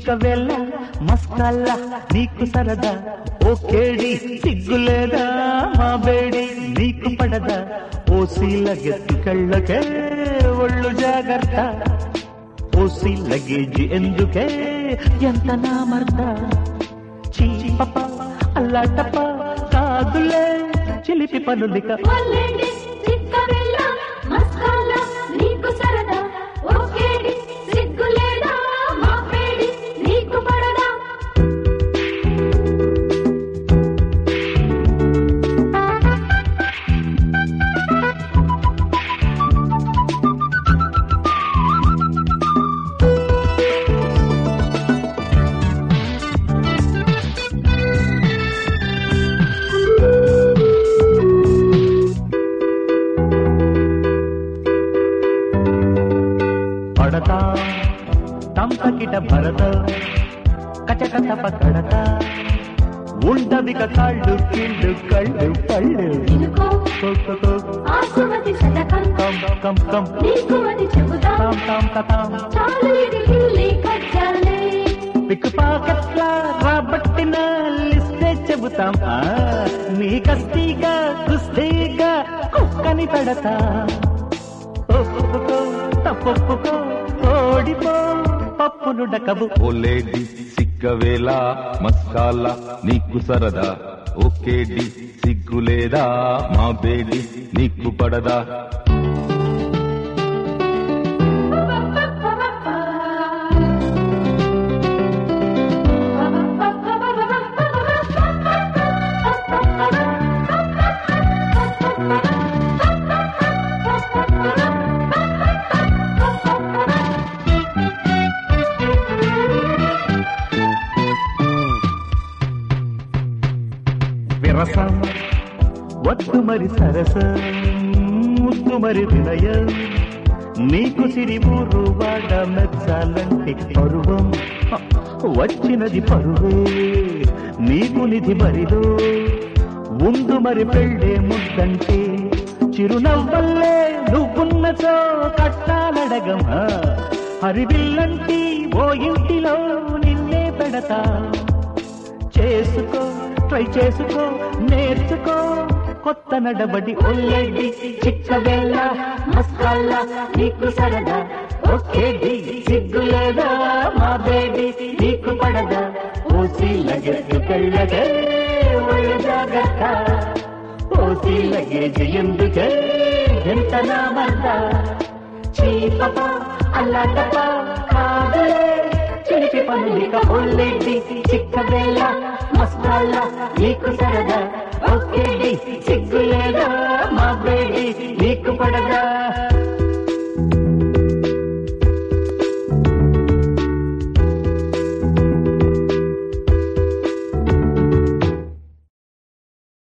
చిక్కవెల్ల మస్కల్ల నీకు సరదా ఓ కేడి సిగ్గులేదా మా బేడి నీకు పడదా ఓ సీల గెత్తుకెళ్ళకే ఒళ్ళు జాగ్రత్త ఓసి లగేజ్ ఎందుకే ఎంత నా మర్ద చీ పప అల్లాటప కాదులే చిలిపి పనులిక ఒల్లేడి చిక్కవెల్ల మస్కాల నీకు సరదా ఓకేడి సిగ్గులేదా మా పేడి నీకు పడదా పడతా తంపకిట భరత కచకథ కడత ఉండవిక కాళ్ళు కీళ్ళు కళ్ళు పళ్ళు ఇనుకో కొక్కకో, ఆసుమతి శతకం కం కం కం నీకు అది చెబుతా తాం తాం కతాం చాలు ఇది హిల్లీ కచ్చాలే పిక్ పాకెట్ల రాబట్టిన లిస్టే చెబుతాం ఆ, నీ కస్తీగా కుస్తీగా కుక్కని పెడతా ఒప్పుకో తప్పొప్పుకో ఓడిపో పప్పును డకబు ఓ లేడీ సిగ్గవేళ మస్కాల నీకు సరదా ఓకేడి సిగ్గులేదా మా బేడి నీకు పడదా విరసం వద్దు మరి సరసం ముద్దు మరి వినయం నీకు సిరి ఊరు వాడ మెచ్చాలంటే పరువం హ, వచ్చినది పరువే నీకు నిధి బరిదో ముందు మరి పెళ్ళే ముద్దంటే చిరునవ్వల్లే నువ్వున్నచో కట్టాలడగం హ, హరివిల్లంటి ఓ ఇంటిలో నిన్నే పెడతా చేసుకో ట్రై చేసుకో నేర్చుకో కొత్త నడబడి ఒల్లెడ్డి చిక్కబెల్ల మస్కల్ల నీకు సరదా ఓకేడి సిగ్గులేదా మా బేబీ నీకు పడదా ఓసి లగెత్తు కళ్ళగే ఒళ్ళు జాగ్రత్త ఓసి లగేజ్ ఎందుకే ఎంత నా మర్ద చీపప అల్లాటప కాదులే చిలిపి పనులిక ఒళ్ళెడ్డి చిక్కబెల్ల మస్తాల నీకు సరదా ఓకే